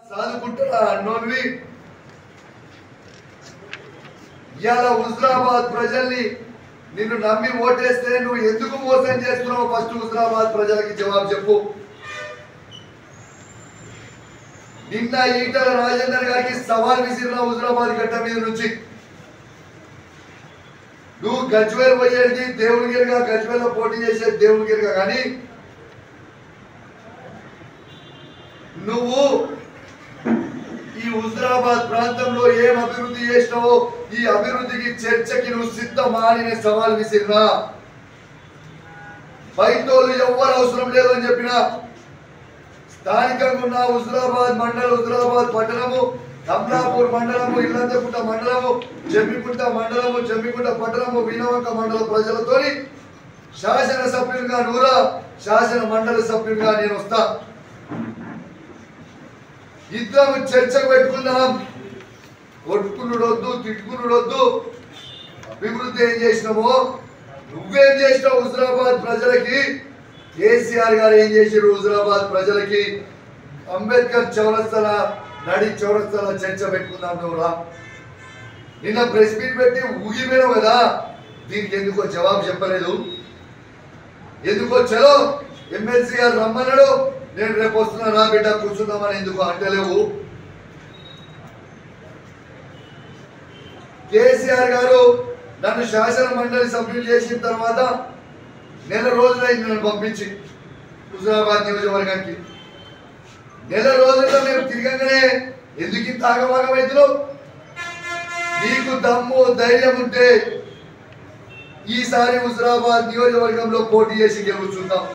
చదువుకుంటున్నా అన్నోన్వి ఇవాళ హుజరాబాద్ ప్రజల్ని నిన్ను నమ్మి ఓటేస్తే నువ్వు ఎందుకు మోసం చేస్తున్నావు ఫస్ట్ హుజరాబాద్ ప్రజలకి జవాబు చెప్పు నిన్న ఈటల రాజేందర్ గారికి సవాల్ విసిరిన హుజరాబాద్ గడ్డ మీద నుంచి నువ్వు గజ్వేల్ పోయేది దేవునిగిరిగా గజ్వేల్లో పోటీ చేసే దేవునిగిరిగా కానీ నువ్వు ఈ హుజరాబాద్ ప్రాంతంలో ఏం అభివృద్ధి చేసినావో ఈ అభివృద్ధికి చర్చకి నువ్వు సిద్ధమా అని నేను సవాల్ విసిరినా బయటోళ్ళు ఎవ్వరు అవసరం లేదు అని చెప్పిన స్థానికంగా ఉన్న హుజరాబాద్ మండలం హుజరాబాద్ పట్టణము కమలాపూర్ మండలము ఇల్లంతకుంట మండలము జమ్మికుంట మండలము జమ్మికుంట పట్టణము వీణవంక మండల ప్రజలతోని శాసన సభ్యులుగా నూరా శాసన మండలి సభ్యులుగా నేను వస్తా ఇద్దరం చర్చకు పెట్టుకుందాం కొట్టుకునుడు వద్దు తిట్టుకునుడు వద్దు అభివృద్ధి ఏం చేసినావో నువ్వేం చేసినావు హుజరాబాద్ ప్రజలకి కేసీఆర్ గారు ఏం చేసారు హుజరాబాద్ ప్రజలకి అంబేద్కర్ చౌరస్తల నడి చౌరస్తల చర్చ పెట్టుకుందాం నువ్వు రా నిన్న ప్రెస్ మీట్ పెట్టి ఊగిపోయినావు కదా దీనికి ఎందుకో జవాబు చెప్పలేదు ఎందుకో చలో ఎమ్మెల్సీ గారు రమ్మన్నాడు నేను రేపు వస్తున్నా రా బిడ్డ కూర్చుందామని ఎందుకు అంటలేవు కేసీఆర్ గారు నన్ను శాసన మండలి సభ్యులు చేసిన తర్వాత నెల రోజులైంది నన్ను పంపించి హుజరాబాద్ నియోజకవర్గానికి నెల రోజుల్లో మేము తిరగగానే ఎందుకు ఇంత ఆగమాగమైతున్నావు నీకు దమ్ము ధైర్యం ఉంటే ఈసారి హుజరాబాద్ నియోజకవర్గంలో పోటీ చేసి గెలుచుందాం